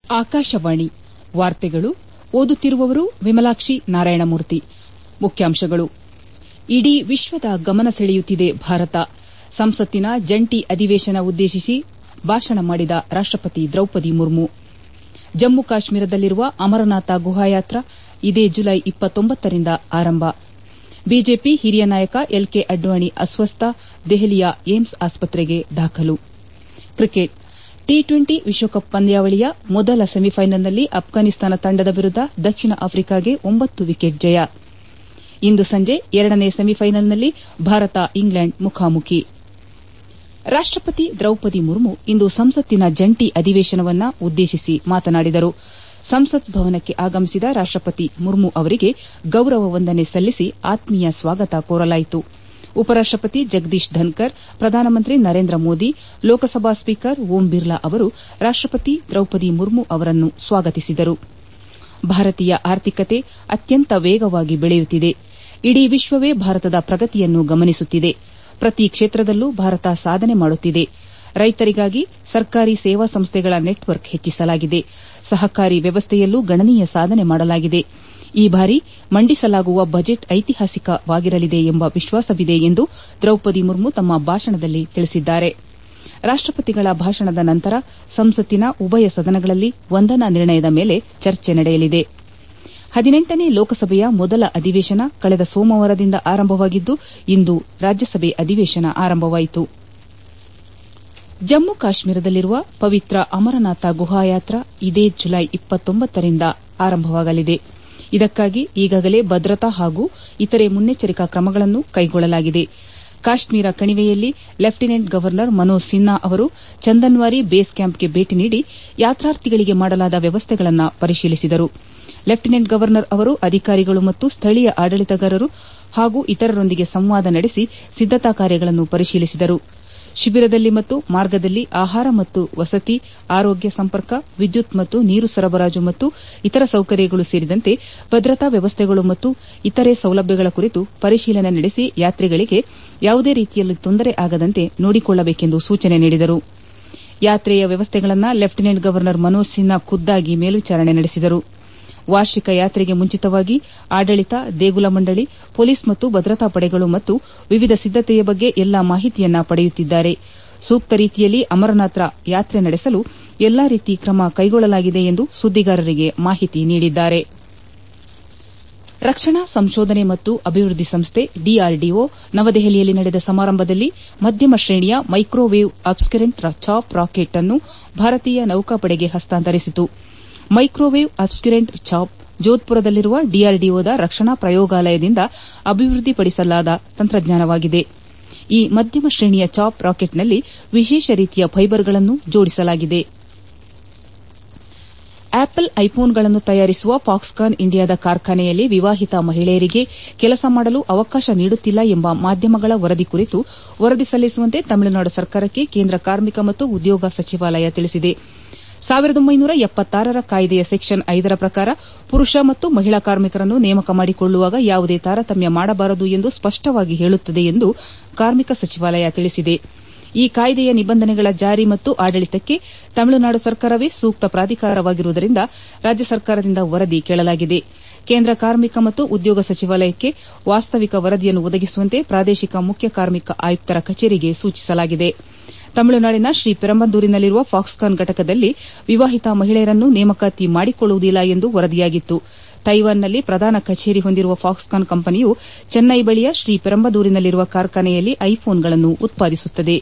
ಆಕಾಶವಾಣಿ ವಾರ್ತೆಗಳು ಓದುತ್ತಿರುವವರು ವಿಮಲಾಕ್ಷಿ ನಾರಾಯಣಮೂರ್ತಿ ಮುಖ್ಯಾಂಶಗಳು ಇಡೀ ವಿಶ್ವದ ಗಮನ ಸೆಳೆಯುತ್ತಿದೆ ಭಾರತ ಸಂಸತ್ತಿನ ಜಂಟಿ ಅಧಿವೇಶನ ಉದ್ದೇಶಿಸಿ ಭಾಷಣ ಮಾಡಿದ ರಾಷ್ಟಪತಿ ದ್ರೌಪದಿ ಮುರ್ಮು ಜಮ್ಮು ಕಾಶ್ಮೀರದಲ್ಲಿರುವ ಅಮರನಾಥ ಗುಹಾಯಾತ್ರಾ ಇದೇ ಜುಲೈ ರಿಂದ ಆರಂಭ ಬಿಜೆಪಿ ಹಿರಿಯ ನಾಯಕ ಎಲ್ ಕೆ ಅಡ್ವಾಣಿ ಅಸ್ವಸ್ಥ ದೆಹಲಿಯ ಏಮ್ಸ್ ಆಸ್ಪತ್ರೆಗೆ ದಾಖಲು ಕ್ರಿಕೆಟ್ ಟಿ ಟ್ವೆಂಟಿ ವಿಶ್ವಕಪ್ ಪಂದ್ಯಾವಳಿಯ ಮೊದಲ ಸೆಮಿಫೈನಲ್ನಲ್ಲಿ ಅಫ್ಘಾನಿಸ್ತಾನ ತಂಡದ ವಿರುದ್ದ ದಕ್ಷಿಣ ಆಫ್ರಿಕಾಗೆ ಒಂಬತ್ತು ವಿಕೆಟ್ ಜಯ ಇಂದು ಸಂಜೆ ಎರಡನೇ ಸೆಮಿಫೈನಲ್ನಲ್ಲಿ ಭಾರತ ಇಂಗ್ಲೆಂಡ್ ಮುಖಾಮುಖಿ ರಾಷ್ಟಪತಿ ದ್ರೌಪದಿ ಮುರ್ಮು ಇಂದು ಸಂಸತ್ತಿನ ಜಂಟಿ ಅಧಿವೇಶನವನ್ನು ಉದ್ದೇಶಿಸಿ ಮಾತನಾಡಿದರು ಸಂಸತ್ ಭವನಕ್ಕೆ ಆಗಮಿಸಿದ ರಾಷ್ಟಪತಿ ಮುರ್ಮು ಅವರಿಗೆ ಗೌರವ ವಂದನೆ ಸಲ್ಲಿಸಿ ಆತ್ಮೀಯ ಸ್ವಾಗತ ಕೋರಲಾಯಿತು ಉಪರಾಷ್ಟಪತಿ ಜಗದೀಶ್ ಧನ್ಕರ್ ಪ್ರಧಾನಮಂತ್ರಿ ನರೇಂದ್ರ ಮೋದಿ ಲೋಕಸಭಾ ಸ್ಪೀಕರ್ ಓಂ ಬಿರ್ಲಾ ಅವರು ರಾಷ್ಟಪತಿ ದ್ರೌಪದಿ ಮುರ್ಮು ಅವರನ್ನು ಸ್ವಾಗತಿಸಿದರು ಭಾರತೀಯ ಆರ್ಥಿಕತೆ ಅತ್ಯಂತ ವೇಗವಾಗಿ ಬೆಳೆಯುತ್ತಿದೆ ಇಡೀ ವಿಶ್ವವೇ ಭಾರತದ ಪ್ರಗತಿಯನ್ನು ಗಮನಿಸುತ್ತಿದೆ ಪ್ರತಿ ಕ್ಷೇತ್ರದಲ್ಲೂ ಭಾರತ ಸಾಧನೆ ಮಾಡುತ್ತಿದೆ ರೈತರಿಗಾಗಿ ಸರ್ಕಾರಿ ಸೇವಾ ಸಂಸ್ಥೆಗಳ ನೆಟ್ವರ್ಕ್ ಹೆಚ್ಚಿಸಲಾಗಿದೆ ಸಹಕಾರಿ ವ್ಯವಸ್ಥೆಯಲ್ಲೂ ಗಣನೀಯ ಸಾಧನೆ ಮಾಡಲಾಗಿದೆ ಈ ಬಾರಿ ಮಂಡಿಸಲಾಗುವ ಬಜೆಟ್ ಐತಿಹಾಸಿಕವಾಗಿರಲಿದೆ ಎಂಬ ವಿಶ್ವಾಸವಿದೆ ಎಂದು ದ್ರೌಪದಿ ಮುರ್ಮು ತಮ್ಮ ಭಾಷಣದಲ್ಲಿ ತಿಳಿಸಿದ್ದಾರೆ ರಾಷ್ಟಪತಿಗಳ ಭಾಷಣದ ನಂತರ ಸಂಸತ್ತಿನ ಉಭಯ ಸದನಗಳಲ್ಲಿ ವಂದನಾ ನಿರ್ಣಯದ ಮೇಲೆ ಚರ್ಚೆ ನಡೆಯಲಿದೆ ಹದಿನೆಂಟನೇ ಲೋಕಸಭೆಯ ಮೊದಲ ಅಧಿವೇಶನ ಕಳೆದ ಸೋಮವಾರದಿಂದ ಆರಂಭವಾಗಿದ್ದು ಇಂದು ರಾಜ್ಯಸಭೆ ಅಧಿವೇಶನ ಆರಂಭವಾಯಿತು ಜಮ್ಮು ಕಾಶ್ಮೀರದಲ್ಲಿರುವ ಪವಿತ್ರ ಅಮರನಾಥ ಗುಹಾಯಾತ್ರಾ ಇದೇ ಜುಲೈ ರಿಂದ ಆರಂಭವಾಗಲಿದೆ ಇದಕ್ಕಾಗಿ ಈಗಾಗಲೇ ಭದ್ರತಾ ಹಾಗೂ ಇತರೆ ಮುನ್ನೆಚ್ಚರಿಕಾ ಕ್ರಮಗಳನ್ನು ಕೈಗೊಳ್ಳಲಾಗಿದೆ ಕಾಶ್ಮೀರ ಕಣಿವೆಯಲ್ಲಿ ಲೆಫ್ಟಿನೆಂಟ್ ಗವರ್ನರ್ ಮನೋಜ್ ಸಿನ್ಹಾ ಅವರು ಚಂದನ್ವಾರಿ ಬೇಸ್ ಕ್ಯಾಂಪ್ಗೆ ಭೇಟಿ ನೀಡಿ ಯಾತ್ರಾರ್ಥಿಗಳಿಗೆ ಮಾಡಲಾದ ವ್ಯವಸ್ಥೆಗಳನ್ನು ಪರಿಶೀಲಿಸಿದರು ಲೆಫ್ಟಿನೆಂಟ್ ಗವರ್ನರ್ ಅವರು ಅಧಿಕಾರಿಗಳು ಮತ್ತು ಸ್ಥಳೀಯ ಆಡಳಿತಗಾರರು ಹಾಗೂ ಇತರರೊಂದಿಗೆ ಸಂವಾದ ನಡೆಸಿ ಸಿದ್ದತಾ ಕಾರ್ಯಗಳನ್ನು ಪರಿಶೀಲಿಸಿದರು ಶಿಬಿರದಲ್ಲಿ ಮತ್ತು ಮಾರ್ಗದಲ್ಲಿ ಆಹಾರ ಮತ್ತು ವಸತಿ ಆರೋಗ್ಯ ಸಂಪರ್ಕ ವಿದ್ಯುತ್ ಮತ್ತು ನೀರು ಸರಬರಾಜು ಮತ್ತು ಇತರ ಸೌಕರ್ಯಗಳು ಸೇರಿದಂತೆ ಭದ್ರತಾ ವ್ಯವಸ್ಥೆಗಳು ಮತ್ತು ಇತರೆ ಸೌಲಭ್ಯಗಳ ಕುರಿತು ಪರಿಶೀಲನೆ ನಡೆಸಿ ಯಾತ್ರಿಗಳಿಗೆ ಯಾವುದೇ ರೀತಿಯಲ್ಲಿ ತೊಂದರೆ ಆಗದಂತೆ ನೋಡಿಕೊಳ್ಳಬೇಕೆಂದು ಸೂಚನೆ ನೀಡಿದರು ಯಾತ್ರೆಯ ವ್ಯವಸ್ಥೆಗಳನ್ನು ಲೆಫ್ಟಿನೆಂಟ್ ಗವರ್ನರ್ ಮನೋಜ್ ಸಿನ್ಹಾ ಖುದ್ದಾಗಿ ಮೇಲ್ವಿಚಾರಣೆ ನಡೆಸಿದರು ವಾರ್ಷಿಕ ಯಾತ್ರೆಗೆ ಮುಂಚಿತವಾಗಿ ಆಡಳಿತ ದೇಗುಲ ಮಂಡಳಿ ಪೊಲೀಸ್ ಮತ್ತು ಭದ್ರತಾ ಪಡೆಗಳು ಮತ್ತು ವಿವಿಧ ಸಿದ್ದತೆಯ ಬಗ್ಗೆ ಎಲ್ಲಾ ಮಾಹಿತಿಯನ್ನು ಪಡೆಯುತ್ತಿದ್ದಾರೆ ಸೂಕ್ತ ರೀತಿಯಲ್ಲಿ ಅಮರನಾಥ ಯಾತ್ರೆ ನಡೆಸಲು ಎಲ್ಲಾ ರೀತಿ ಕ್ರಮ ಕೈಗೊಳ್ಳಲಾಗಿದೆ ಎಂದು ಸುದ್ದಿಗಾರರಿಗೆ ಮಾಹಿತಿ ನೀಡಿದ್ದಾರೆ ರಕ್ಷಣಾ ಸಂಶೋಧನೆ ಮತ್ತು ಅಭಿವೃದ್ದಿ ಸಂಸ್ಥೆ ಡಿಆರ್ಡಿಒ ನವದೆಹಲಿಯಲ್ಲಿ ನಡೆದ ಸಮಾರಂಭದಲ್ಲಿ ಮಧ್ಯಮ ಶ್ರೇಣಿಯ ಮೈಕ್ರೋವೇವ್ ಅಬ್ಸ್ಕರೆಂಟ್ ಚಾಪ್ ರಾಕೆಟ್ ಅನ್ನು ಭಾರತೀಯ ನೌಕಾಪಡೆಗೆ ಹಸ್ತಾಂತರಿಸಿತು ಮೈಕ್ರೋವೇವ್ ಅಬ್ಸ್ಕರೆಂಟ್ ಚಾಪ್ ಜೋಧ್ಪುರದಲ್ಲಿರುವ ಡಿಆರ್ಡಿಒದ ರಕ್ಷಣಾ ಪ್ರಯೋಗಾಲಯದಿಂದ ಅಭಿವೃದ್ದಿಪಡಿಸಲಾದ ತಂತ್ರಜ್ಞಾನವಾಗಿದೆ ಈ ಮಧ್ಯಮ ಶ್ರೇಣಿಯ ಚಾಪ್ ರಾಕೆಟ್ನಲ್ಲಿ ವಿಶೇಷ ರೀತಿಯ ಫೈಬರ್ಗಳನ್ನು ಜೋಡಿಸಲಾಗಿದೆ ಆಪಲ್ ಐಫೋನ್ಗಳನ್ನು ತಯಾರಿಸುವ ಫಾಕ್ಸ್ಕಾನ್ ಇಂಡಿಯಾದ ಕಾರ್ಖಾನೆಯಲ್ಲಿ ವಿವಾಹಿತ ಮಹಿಳೆಯರಿಗೆ ಕೆಲಸ ಮಾಡಲು ಅವಕಾಶ ನೀಡುತ್ತಿಲ್ಲ ಎಂಬ ಮಾಧ್ಯಮಗಳ ವರದಿ ಕುರಿತು ವರದಿ ಸಲ್ಲಿಸುವಂತೆ ತಮಿಳುನಾಡು ಸರ್ಕಾರಕ್ಕೆ ಕೇಂದ್ರ ಕಾರ್ಮಿಕ ಮತ್ತು ಉದ್ಯೋಗ ಸಚಿವಾಲಯ ತಿಳಿಸಿದೆ ರ ಕಾಯ್ದೆಯ ಸೆಕ್ಷನ್ ಐದರ ಪ್ರಕಾರ ಪುರುಷ ಮತ್ತು ಮಹಿಳಾ ಕಾರ್ಮಿಕರನ್ನು ನೇಮಕ ಮಾಡಿಕೊಳ್ಳುವಾಗ ಯಾವುದೇ ತಾರತಮ್ಯ ಮಾಡಬಾರದು ಎಂದು ಸ್ಪಷ್ಟವಾಗಿ ಹೇಳುತ್ತದೆ ಎಂದು ಕಾರ್ಮಿಕ ಸಚಿವಾಲಯ ತಿಳಿಸಿದೆ ಈ ಕಾಯ್ದೆಯ ನಿಬಂಧನೆಗಳ ಜಾರಿ ಮತ್ತು ಆಡಳಿತಕ್ಕೆ ತಮಿಳುನಾಡು ಸರ್ಕಾರವೇ ಸೂಕ್ತ ಪ್ರಾಧಿಕಾರವಾಗಿರುವುದರಿಂದ ರಾಜ್ಯ ಸರ್ಕಾರದಿಂದ ವರದಿ ಕೇಳಲಾಗಿದೆ ಕೇಂದ್ರ ಕಾರ್ಮಿಕ ಮತ್ತು ಉದ್ಯೋಗ ಸಚಿವಾಲಯಕ್ಕೆ ವಾಸ್ತವಿಕ ವರದಿಯನ್ನು ಒದಗಿಸುವಂತೆ ಪ್ರಾದೇಶಿಕ ಮುಖ್ಯ ಕಾರ್ಮಿಕ ಆಯುಕ್ತರ ಕಚೇರಿಗೆ ಸೂಚಿಸಲಾಗಿದೆ ತಮಿಳುನಾಡಿನ ಶ್ರೀಪೆರಂಬದೂರಿನಲ್ಲಿರುವ ಫಾಕ್ಸ್ಕಾನ್ ಘಟಕದಲ್ಲಿ ವಿವಾಹಿತ ಮಹಿಳೆಯರನ್ನು ನೇಮಕಾತಿ ಮಾಡಿಕೊಳ್ಳುವುದಿಲ್ಲ ಎಂದು ವರದಿಯಾಗಿತ್ತು ತೈವಾನ್ನಲ್ಲಿ ಪ್ರಧಾನ ಕಚೇರಿ ಹೊಂದಿರುವ ಫಾಕ್ಸ್ಕಾನ್ ಕಂಪನಿಯು ಚೆನ್ನೈ ಬಳಿಯ ಶ್ರೀಪೆರಂಬದೂರಿನಲ್ಲಿರುವ ಕಾರ್ಖಾನೆಯಲ್ಲಿ ಐಫೋನ್ಗಳನ್ನು ಉತ್ಪಾದಿಸುತ್ತದೆ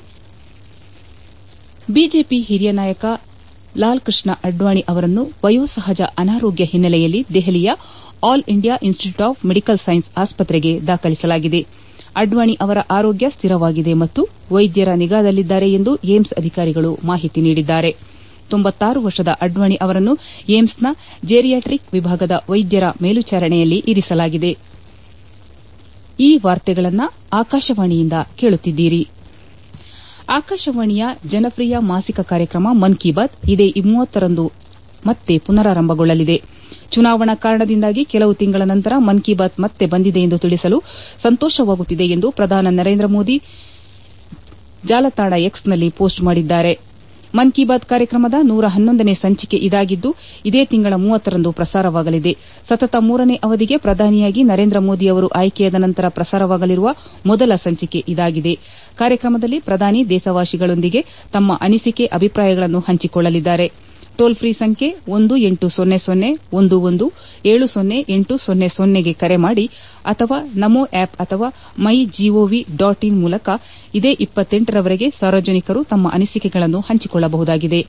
ಬಿಜೆಪಿ ಹಿರಿಯ ನಾಯಕ ಲಾಲ್ ಕೃಷ್ಣ ಅಡ್ವಾಣಿ ಅವರನ್ನು ವಯೋಸಹಜ ಅನಾರೋಗ್ಯ ಹಿನ್ನೆಲೆಯಲ್ಲಿ ದೆಹಲಿಯ All India Institute of Medical Science ಆಸ್ಪತ್ರೆಗೆ ದಾಖಲಿಸಲಾಗಿದೆ ಅಡ್ವಾಣಿ ಅವರ ಆರೋಗ್ಯ ಸ್ಥಿರವಾಗಿದೆ ಮತ್ತು ವೈದ್ಯರ ನಿಗಾದಲ್ಲಿದ್ದಾರೆ ಎಂದು ಏಮ್ಸ್ ಅಧಿಕಾರಿಗಳು ಮಾಹಿತಿ ನೀಡಿದ್ದಾರೆ ವರ್ಷದ ಅಡ್ವಾಣಿ ಅವರನ್ನು ಏಮ್ಸ್ನ ಜೇರಿಯಾಟ್ರಿಕ್ ವಿಭಾಗದ ವೈದ್ಯರ ಮೇಲ್ವಿಚಾರಣೆಯಲ್ಲಿ ಇರಿಸಲಾಗಿದೆ ಈ ವಾರ್ತೆಗಳನ್ನು ಆಕಾಶವಾಣಿಯಿಂದ ಕೇಳುತ್ತಿದ್ದೀರಿ ಆಕಾಶವಾಣಿಯ ಜನಪ್ರಿಯ ಮಾಸಿಕ ಕಾರ್ಯಕ್ರಮ ಮನ್ ಕಿ ಬಾತ್ ಇದೇ ರಂದು ಮತ್ತೆ ಪುನರಾರಂಭಗೊಳ್ಳಲಿದೆ ಚುನಾವಣಾ ಕಾರಣದಿಂದಾಗಿ ಕೆಲವು ತಿಂಗಳ ನಂತರ ಮನ್ ಕಿ ಬಾತ್ ಮತ್ತೆ ಬಂದಿದೆ ಎಂದು ತಿಳಿಸಲು ಸಂತೋಷವಾಗುತ್ತಿದೆ ಎಂದು ಪ್ರಧಾನಿ ನರೇಂದ್ರ ಮೋದಿ ಜಾಲತಾಣ ಎಕ್ಸ್ನಲ್ಲಿ ಪೋಸ್ಟ್ ಮಾಡಿದ್ದಾರೆ ಮನ್ ಕಿ ಬಾತ್ ಕಾರ್ಯಕ್ರಮದ ನೂರ ಹನ್ನೊಂದನೇ ಸಂಚಿಕೆ ಇದಾಗಿದ್ದು ಇದೇ ತಿಂಗಳ ಮೂವತ್ತರಂದು ಪ್ರಸಾರವಾಗಲಿದೆ ಸತತ ಮೂರನೇ ಅವಧಿಗೆ ಪ್ರಧಾನಿಯಾಗಿ ನರೇಂದ್ರ ಮೋದಿ ಅವರು ಆಯ್ಕೆಯಾದ ನಂತರ ಪ್ರಸಾರವಾಗಲಿರುವ ಮೊದಲ ಸಂಚಿಕೆ ಇದಾಗಿದೆ ಕಾರ್ಯಕ್ರಮದಲ್ಲಿ ಪ್ರಧಾನಿ ದೇಶವಾಸಿಗಳೊಂದಿಗೆ ತಮ್ಮ ಅನಿಸಿಕೆ ಅಭಿಪ್ರಾಯಗಳನ್ನು ಹಂಚಿಕೊಳ್ಳಲಿದ್ದಾರೆ ಟೋಲ್ ಫ್ರೀ ಸಂಖ್ಯೆ ಒಂದು ಎಂಟು ಸೊನ್ನೆ ಸೊನ್ನೆ ಒಂದು ಒಂದು ಏಳು ಸೊನ್ನೆ ಎಂಟು ಸೊನ್ನೆ ಸೊನ್ನೆಗೆ ಕರೆ ಮಾಡಿ ಅಥವಾ ನಮೋ ಆಪ್ ಅಥವಾ ಮೈ ಜಿಒವಿ ಡಾಟ್ ಇನ್ ಮೂಲಕ ಇದೇ ಇಪ್ಪತ್ತೆಂಟರವರೆಗೆ ಸಾರ್ವಜನಿಕರು ತಮ್ಮ ಅನಿಸಿಕೆಗಳನ್ನು ಹಂಚಿಕೊಳ್ಳಬಹುದಾಗಿದೆ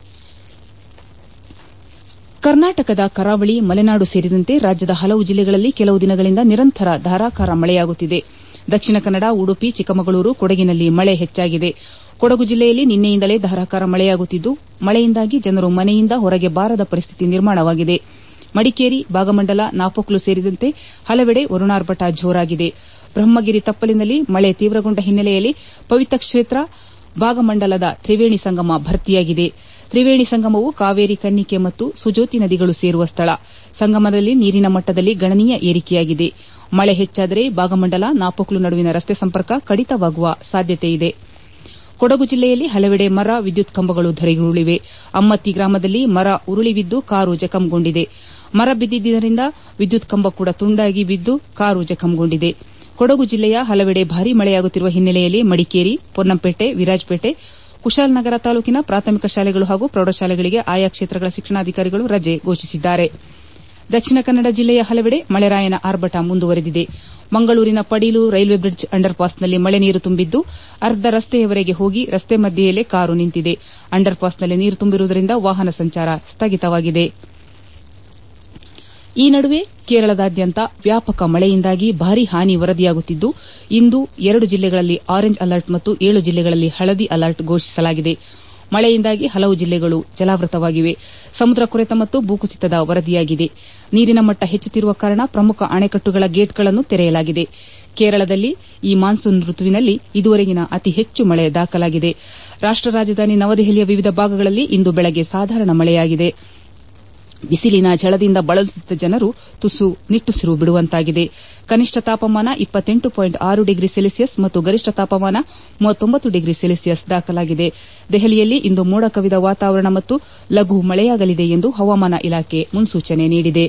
ಕರ್ನಾಟಕದ ಕರಾವಳಿ ಮಲೆನಾಡು ಸೇರಿದಂತೆ ರಾಜ್ಯದ ಹಲವು ಜಿಲ್ಲೆಗಳಲ್ಲಿ ಕೆಲವು ದಿನಗಳಿಂದ ನಿರಂತರ ಧಾರಾಕಾರ ಮಳೆಯಾಗುತ್ತಿದೆ ದಕ್ಷಿಣ ಕನ್ನಡ ಉಡುಪಿ ಚಿಕ್ಕಮಗಳೂರು ಕೊಡಗಿನಲ್ಲಿ ಮಳೆ ಹೆಚ್ಚಾಗಿದೆ ಕೊಡಗು ಜಿಲ್ಲೆಯಲ್ಲಿ ನಿನ್ನೆಯಿಂದಲೇ ಧಾರಾಕಾರ ಮಳೆಯಾಗುತ್ತಿದ್ದು ಮಳೆಯಿಂದಾಗಿ ಜನರು ಮನೆಯಿಂದ ಹೊರಗೆ ಬಾರದ ಪರಿಸ್ಥಿತಿ ನಿರ್ಮಾಣವಾಗಿದೆ ಮಡಿಕೇರಿ ಭಾಗಮಂಡಲ ನಾಪೊಕ್ಲು ಸೇರಿದಂತೆ ಹಲವೆಡೆ ವರುಣಾರ್ಭಟ ಜೋರಾಗಿದೆ ಬ್ರಹ್ಮಗಿರಿ ತಪ್ಪಲಿನಲ್ಲಿ ಮಳೆ ತೀವ್ರಗೊಂಡ ಹಿನ್ನೆಲೆಯಲ್ಲಿ ಪವಿತ್ರ ಕ್ಷೇತ್ರ ಭಾಗಮಂಡಲದ ತ್ರಿವೇಣಿ ಸಂಗಮ ಭರ್ತಿಯಾಗಿದೆ ತ್ರಿವೇಣಿ ಸಂಗಮವು ಕಾವೇರಿ ಕನ್ನಿಕೆ ಮತ್ತು ಸುಜೋತಿ ನದಿಗಳು ಸೇರುವ ಸ್ಥಳ ಸಂಗಮದಲ್ಲಿ ನೀರಿನ ಮಟ್ಟದಲ್ಲಿ ಗಣನೀಯ ಏರಿಕೆಯಾಗಿದೆ ಮಳೆ ಹೆಚ್ಚಾದರೆ ಭಾಗಮಂಡಲ ನಾಪೊಕ್ಲು ನಡುವಿನ ರಸ್ತೆ ಸಂಪರ್ಕ ಕಡಿತವಾಗುವ ಸಾಧ್ಯತೆಯಿದೆ ಕೊಡಗು ಜಿಲ್ಲೆಯಲ್ಲಿ ಹಲವೆಡೆ ಮರ ವಿದ್ಯುತ್ ಕಂಬಗಳು ಧರೆಗುರುಳಿವೆ ಅಮ್ಮತ್ತಿ ಗ್ರಾಮದಲ್ಲಿ ಮರ ಉರುಳಿ ಬಿದ್ದು ಕಾರು ಜಖಂಗೊಂಡಿದೆ ಮರ ಬಿದ್ದಿದ್ದರಿಂದ ವಿದ್ಯುತ್ ಕಂಬ ಕೂಡ ತುಂಡಾಗಿ ಬಿದ್ದು ಕಾರು ಜಖಂಗೊಂಡಿದೆ ಕೊಡಗು ಜಿಲ್ಲೆಯ ಹಲವೆಡೆ ಭಾರೀ ಮಳೆಯಾಗುತ್ತಿರುವ ಹಿನ್ನೆಲೆಯಲ್ಲಿ ಮಡಿಕೇರಿ ಪೊನ್ನಂಪೇಟೆ ವಿರಾಜಪೇಟೆ ಕುಶಾಲನಗರ ತಾಲೂಕಿನ ಪ್ರಾಥಮಿಕ ಶಾಲೆಗಳು ಹಾಗೂ ಪ್ರೌಢಶಾಲೆಗಳಿಗೆ ಆಯಾ ಕ್ಷೇತ್ರಗಳ ಶಿಕ್ಷಣಾಧಿಕಾರಿಗಳು ರಜೆ ಘೋಷಿಸಿದ್ದಾರೆ ದಕ್ಷಿಣ ಕನ್ನಡ ಜಿಲ್ಲೆಯ ಹಲವೆಡೆ ಮಳೆರಾಯನ ಆರ್ಭಟ ಮುಂದುವರೆದಿದೆ ಮಂಗಳೂರಿನ ಪಡೀಲು ರೈಲ್ವೆ ಬ್ರಿಡ್ಜ್ ಅಂಡರ್ ಪಾಸ್ನಲ್ಲಿ ಮಳೆ ನೀರು ತುಂಬಿದ್ದು ಅರ್ಧ ರಸ್ತೆಯವರೆಗೆ ಹೋಗಿ ರಸ್ತೆ ಮಧ್ಯೆಯಲ್ಲೇ ಕಾರು ನಿಂತಿದೆ ಅಂಡರ್ ಪಾಸ್ನಲ್ಲಿ ನೀರು ತುಂಬಿರುವುದರಿಂದ ವಾಹನ ಸಂಚಾರ ಸ್ಥಗಿತವಾಗಿದೆ ಈ ನಡುವೆ ಕೇರಳದಾದ್ಯಂತ ವ್ಯಾಪಕ ಮಳೆಯಿಂದಾಗಿ ಭಾರೀ ಹಾನಿ ವರದಿಯಾಗುತ್ತಿದ್ದು ಇಂದು ಎರಡು ಜಿಲ್ಲೆಗಳಲ್ಲಿ ಆರೆಂಜ್ ಅಲರ್ಟ್ ಮತ್ತು ಏಳು ಜಿಲ್ಲೆಗಳಲ್ಲಿ ಹಳದಿ ಅಲರ್ಟ್ ಘೋಷಿಸಲಾಗಿದೆ ಮಳೆಯಿಂದಾಗಿ ಹಲವು ಜಿಲ್ಲೆಗಳು ಜಲಾವೃತವಾಗಿವೆ ಸಮುದ್ರ ಕೊರೆತ ಮತ್ತು ಭೂಕುಸಿತದ ವರದಿಯಾಗಿದೆ ನೀರಿನ ಮಟ್ಟ ಹೆಚ್ಚುತ್ತಿರುವ ಕಾರಣ ಪ್ರಮುಖ ಅಣೆಕಟ್ಟುಗಳ ಗೇಟ್ಗಳನ್ನು ತೆರೆಯಲಾಗಿದೆ ಕೇರಳದಲ್ಲಿ ಈ ಮಾನ್ಸೂನ್ ಋತುವಿನಲ್ಲಿ ಇದುವರೆಗಿನ ಅತಿ ಹೆಚ್ಚು ಮಳೆ ದಾಖಲಾಗಿದೆ ರಾಷ್ಟ ರಾಜಧಾನಿ ನವದೆಹಲಿಯ ವಿವಿಧ ಭಾಗಗಳಲ್ಲಿ ಇಂದು ಬೆಳಗ್ಗೆ ಸಾಧಾರಣ ಮಳೆಯಾಗಿದೆ ಬಿಸಿಲಿನ ಝಳದಿಂದ ಬಳಲುತ್ತಿದ್ದ ಜನರು ತುಸು ನಿಟ್ಟುಸಿರು ಬಿಡುವಂತಾಗಿದೆ ಕನಿಷ್ಠ ತಾಪಮಾನ ಆರು ಡಿಗ್ರಿ ಸೆಲ್ಸಿಯಸ್ ಮತ್ತು ಗರಿಷ್ಠ ತಾಪಮಾನ ಡಿಗ್ರಿ ಸೆಲ್ಸಿಯಸ್ ದಾಖಲಾಗಿದೆ ದೆಹಲಿಯಲ್ಲಿ ಇಂದು ಮೋಡ ಕವಿದ ವಾತಾವರಣ ಮತ್ತು ಲಘು ಮಳೆಯಾಗಲಿದೆ ಎಂದು ಹವಾಮಾನ ಇಲಾಖೆ ಮುನ್ಸೂಚನೆ ನೀಡಿದೆ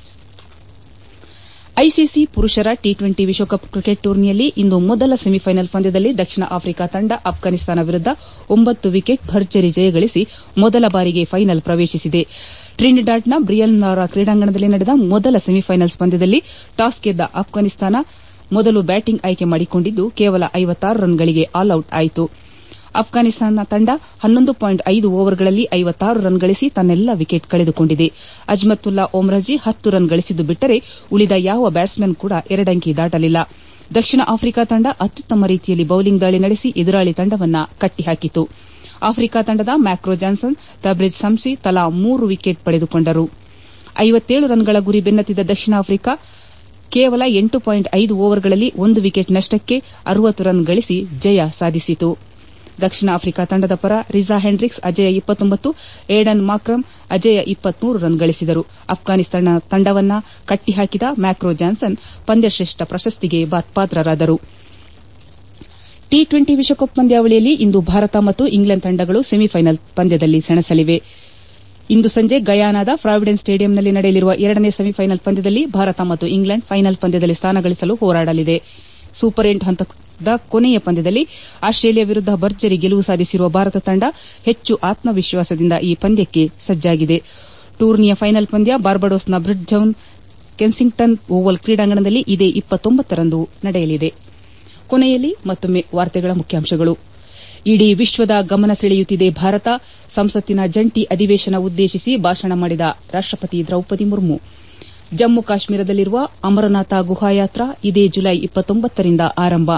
ಐಸಿಸಿ ಪುರುಷರ ಟಿ ಟ್ವೆಂಟಿ ವಿಶ್ವಕಪ್ ಕ್ರಿಕೆಟ್ ಟೂರ್ನಿಯಲ್ಲಿ ಇಂದು ಮೊದಲ ಸೆಮಿಫೈನಲ್ ಪಂದ್ಯದಲ್ಲಿ ದಕ್ಷಿಣ ಆಫ್ರಿಕಾ ತಂಡ ಅಫ್ಘಾನಿಸ್ತಾನ ವಿರುದ್ದ ಒಂಬತ್ತು ವಿಕೆಟ್ ಭರ್ಜರಿ ಜಯಗಳಿಸಿ ಮೊದಲ ಬಾರಿಗೆ ಫೈನಲ್ ಪ್ರವೇಶಿಸಿದೆ ಟ್ರಿನಿಡಾಡ್ನ ಬ್ರಿಯನ್ ಲಾರಾ ಕ್ರೀಡಾಂಗಣದಲ್ಲಿ ನಡೆದ ಮೊದಲ ಸೆಮಿಫೈನಲ್ಸ್ ಪಂದ್ಯದಲ್ಲಿ ಟಾಸ್ ಗೆದ್ದ ಅಫ್ಘಾನಿಸ್ತಾನ ಮೊದಲು ಬ್ಯಾಟಿಂಗ್ ಆಯ್ಕೆ ಮಾಡಿಕೊಂಡಿದ್ದು ಕೇವಲ ರನ್ಗಳಿಗೆ ಆಲ್ಔಟ್ ಆಯಿತು ಅಫ್ಘಾನಿಸ್ತಾನ ತಂಡ ಹನ್ನೊಂದು ಪಾಯಿಂಟ್ ಐದು ಓವರ್ಗಳಲ್ಲಿ ಐವತ್ತಾರು ರನ್ ಗಳಿಸಿ ತನ್ನೆಲ್ಲ ವಿಕೆಟ್ ಕಳೆದುಕೊಂಡಿದೆ ಅಜ್ಮತ್ತುಲ್ಲಾ ಓಮ್ರಾಜಿ ಹತ್ತು ರನ್ ಗಳಿಸಿದ್ದು ಬಿಟ್ಟರೆ ಉಳಿದ ಯಾವ ಬ್ಯಾಟ್ಸ್ಮನ್ ಕೂಡ ಎರಡಂಕಿ ದಾಟಲಿಲ್ಲ ದಕ್ಷಿಣ ಆಫ್ರಿಕಾ ತಂಡ ಅತ್ಯುತ್ತಮ ರೀತಿಯಲ್ಲಿ ಬೌಲಿಂಗ್ ದಾಳಿ ನಡೆಸಿ ಎದುರಾಳಿ ತಂಡವನ್ನು ಕಟ್ಟಿಹಾಕಿತು ಆಫ್ರಿಕಾ ತಂಡದ ಮ್ಯಾಕ್ರೋ ಜಾನ್ಸನ್ ತಬ್ರೇಜ್ ಸಂಸಿ ತಲಾ ಮೂರು ವಿಕೆಟ್ ಪಡೆದುಕೊಂಡರು ಐವತ್ತೇಳು ರನ್ಗಳ ಗುರಿ ಬೆನ್ನತ್ತಿದ್ದ ದಕ್ಷಿಣ ಆಫ್ರಿಕಾ ಕೇವಲ ಎಂಟು ಪಾಯಿಂಟ್ ಐದು ಓವರ್ಗಳಲ್ಲಿ ಒಂದು ವಿಕೆಟ್ ನಷ್ಟಕ್ಕೆ ಅರವತ್ತು ರನ್ ಗಳಿಸಿ ಜಯ ಸಾಧಿಸಿತು ದಕ್ಷಿಣ ಆಫ್ರಿಕಾ ತಂಡದ ಪರ ರಿಜಾ ಹೆಂಡ್ರಿಕ್ಸ್ ಅಜೇಯ ಇಪ್ಪತ್ತೊಂಬತ್ತು ಏಡನ್ ಮಾಕ್ರಮ್ ಅಜೇಯ ಇಪ್ಪತ್ಮೂರು ರನ್ ಗಳಿಸಿದರು ಅಫ್ಘಾನಿಸ್ತಾನ ತಂಡವನ್ನು ಕಟ್ಟಿಹಾಕಿದ ಮ್ಯಾಕ್ರೋ ಜಾನ್ಸನ್ ಪಂದ್ಯಶ್ರೇಷ್ಠ ಪ್ರಶಸ್ತಿಗೆ ಪಾತ್ರರಾದರು ಟಿ ಟ್ವೆಂಟಿ ವಿಶ್ವಕಪ್ ಪಂದ್ಯಾವಳಿಯಲ್ಲಿ ಇಂದು ಭಾರತ ಮತ್ತು ಇಂಗ್ಲೆಂಡ್ ತಂಡಗಳು ಸೆಮಿಫೈನಲ್ ಪಂದ್ಯದಲ್ಲಿ ಸೆಣಸಲಿವೆ ಇಂದು ಸಂಜೆ ಗಯಾನಾದ ಪ್ರಾವಿಡೆನ್ಸ್ ಸ್ಟೇಡಿಯಂನಲ್ಲಿ ನಡೆಯಲಿರುವ ಎರಡನೇ ಸೆಮಿಫೈನಲ್ ಪಂದ್ಯದಲ್ಲಿ ಭಾರತ ಮತ್ತು ಇಂಗ್ಲೆಂಡ್ ಫೈನಲ್ ಪಂದ್ಯದಲ್ಲಿ ಸ್ಥಾನ ಗಳಿಸಲು ಹೋರಾಡಲಿದೆ ಸೂಪರ್ ಎಂಟು ಹಂತದ ಕೊನೆಯ ಪಂದ್ಯದಲ್ಲಿ ಆಸ್ಟ್ರೇಲಿಯಾ ವಿರುದ್ದ ಭರ್ಜರಿ ಗೆಲುವು ಸಾಧಿಸಿರುವ ಭಾರತ ತಂಡ ಹೆಚ್ಚು ಆತ್ಮವಿಶ್ವಾಸದಿಂದ ಈ ಪಂದ್ಯಕ್ಕೆ ಸಜ್ಜಾಗಿದೆ ಟೂರ್ನಿಯ ಫೈನಲ್ ಪಂದ್ಯ ಬಾರ್ಬಡೋಸ್ನ ಬ್ರಿಡ್ ಜೌನ್ ಕೆನ್ಸಿಂಗ್ಟನ್ ಓವಲ್ ಕ್ರೀಡಾಂಗಣದಲ್ಲಿ ಇದೇ ಇಪ್ಪತ್ತೊಂಬತ್ತರಂದು ನಡೆಯಲಿದೆ ಕೊನೆಯಲ್ಲಿ ಮತ್ತೊಮ್ಮೆ ವಾರ್ತೆಗಳ ಮುಖ್ಯಾಂಶಗಳು ಇಡೀ ವಿಶ್ವದ ಗಮನ ಸೆಳೆಯುತ್ತಿದೆ ಭಾರತ ಸಂಸತ್ತಿನ ಜಂಟಿ ಅಧಿವೇಶನ ಉದ್ದೇಶಿಸಿ ಭಾಷಣ ಮಾಡಿದ ರಾಷ್ಟಪತಿ ದ್ರೌಪದಿ ಮುರ್ಮು ಜಮ್ಮು ಕಾಶ್ಮೀರದಲ್ಲಿರುವ ಅಮರನಾಥ ಗುಹಾಯಾತ್ರಾ ಇದೇ ಜುಲೈ ಇಪ್ಪತ್ತೊಂಬತ್ತರಿಂದ ಆರಂಭ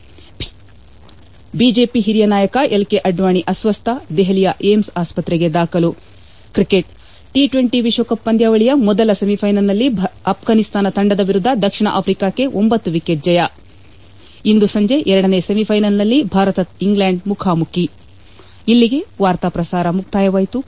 ಬಿಜೆಪಿ ಹಿರಿಯ ನಾಯಕ ಎಲ್ಕೆ ಅಡ್ವಾಣಿ ಅಸ್ವಸ್ಥ ದೆಹಲಿಯ ಏಮ್ಸ್ ಆಸ್ಪತ್ರೆಗೆ ದಾಖಲು ಕ್ರಿಕೆಟ್ ಟಿ ಟ್ವೆಂಟಿ ವಿಶ್ವಕಪ್ ಪಂದ್ಯಾವಳಿಯ ಮೊದಲ ಸೆಮಿಫೈನಲ್ನಲ್ಲಿ ಅಫ್ಘಾನಿಸ್ತಾನ ತಂಡದ ವಿರುದ್ದ ದಕ್ಷಿಣ ಆಫ್ರಿಕಾಕ್ಕೆ ಒಂಬತ್ತು ವಿಕೆಟ್ ಜಯ ಇಂದು ಸಂಜೆ ಎರಡನೇ ಸೆಮಿಫೈನಲ್ನಲ್ಲಿ ಭಾರತ ಇಂಗ್ಲೆಂಡ್ ಮುಖಾಮುಖಿ ಇಲ್ಲಿಗೆ ವಾರ್ತಾ ಪ್ರಸಾರ ಮುಕ್ತಾಯವಾಯಿತು